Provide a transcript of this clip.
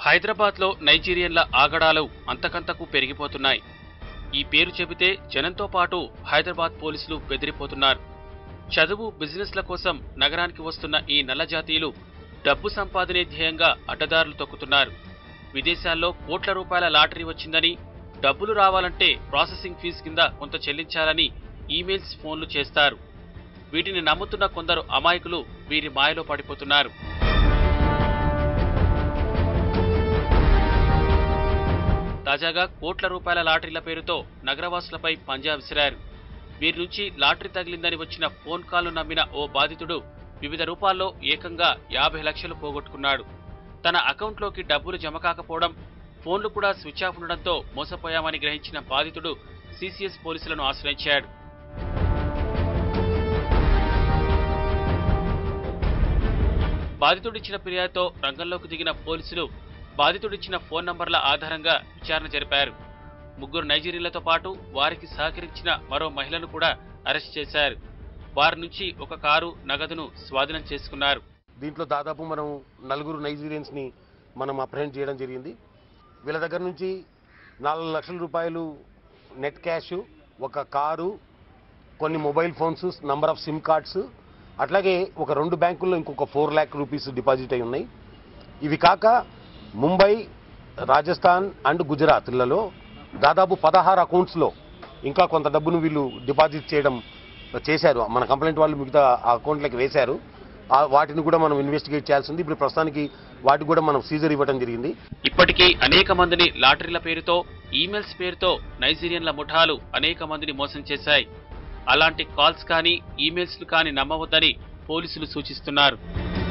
హైదరాబాద్లో నైజీరియన్ల ఆగడాలు అంతకంతకు పెరిగిపోతున్నాయి ఈ పేరు చెబితే జనంతో పాటు హైదరాబాద్ పోలీసులు బెదిరిపోతున్నారు చదువు బిజినెస్ల కోసం నగరానికి వస్తున్న ఈ నల్ల జాతీయులు డబ్బు సంపాదనే ధ్యేయంగా అడ్డదారులు తొక్కుతున్నారు విదేశాల్లో కోట్ల రూపాయల లాటరీ వచ్చిందని డబ్బులు రావాలంటే ప్రాసెసింగ్ ఫీజు కింద కొంత చెల్లించాలని ఈమెయిల్స్ ఫోన్లు చేస్తారు వీటిని నమ్ముతున్న కొందరు అమాయకులు వీరి మాయలో పడిపోతున్నారు తాజాగా కోట్ల రూపాయల లాటరీల పేరుతో నగరవాసులపై పంజా విసిరారు వీరి నుంచి లాటరీ తగిలిందని వచ్చిన ఫోన్ కాల్ను నమ్మిన ఓ బాధితుడు వివిధ రూపాల్లో ఏకంగా యాభై లక్షలు పోగొట్టుకున్నాడు తన అకౌంట్లోకి డబ్బులు జమ కాకపోవడం ఫోన్లు కూడా స్విచ్ ఆఫ్ ఉండడంతో మోసపోయామని గ్రహించిన బాధితుడు సిసిఎస్ పోలీసులను ఆశ్రయించాడు బాధితుడిచ్చిన ఫిర్యాదుతో రంగంలోకి దిగిన పోలీసులు బాధితుడిచ్చిన ఫోన్ నంబర్ల ఆధారంగా విచారణ జరిపారు ముగ్గురు నైజీరియన్లతో పాటు వారికి సహకరించిన మరో మహిళను కూడా అరెస్ట్ చేశారు వారి నుంచి ఒక కారు నగదును స్వాధీనం చేసుకున్నారు దీంట్లో దాదాపు మనం నలుగురు నైజీరియన్స్ని మనం అప్రహెండ్ చేయడం జరిగింది వీళ్ళ దగ్గర నుంచి నాలుగు లక్షల రూపాయలు నెట్ క్యాష్ ఒక కారు కొన్ని mobile phones number of sim cards అట్లాగే ఒక రెండు బ్యాంకుల్లో ఇంకొక ఫోర్ ల్యాక్ రూపీస్ డిపాజిట్ అయి ఉన్నాయి ఇవి కాక ముంబై రాజస్థాన్ అండ్ గుజరాత్లలో దాదాపు పదహారు అకౌంట్స్లో ఇంకా కొంత డబ్బును వీళ్ళు డిపాజిట్ చేయడం చేశారు మన కంప్లైంట్ వాళ్ళు మిగతా ఆ అకౌంట్లకి వేశారు ఆ వాటిని కూడా మనం ఇన్వెస్టిగేట్ చేయాల్సి ఉంది ఇప్పుడు ప్రస్తుతానికి వాటికి కూడా మనం సీజర్ ఇవ్వడం జరిగింది ఇప్పటికీ అనేక మందిని లాటరీల పేరుతో ఈమెయిల్స్ పేరుతో నైజీరియన్ల ముఠాలు అనేక మందిని మోసం చేశాయి అలాంటి కాల్స్ కానీ ఈమెయిల్స్ కానీ నమ్మవద్దని పోలీసులు సూచిస్తున్నారు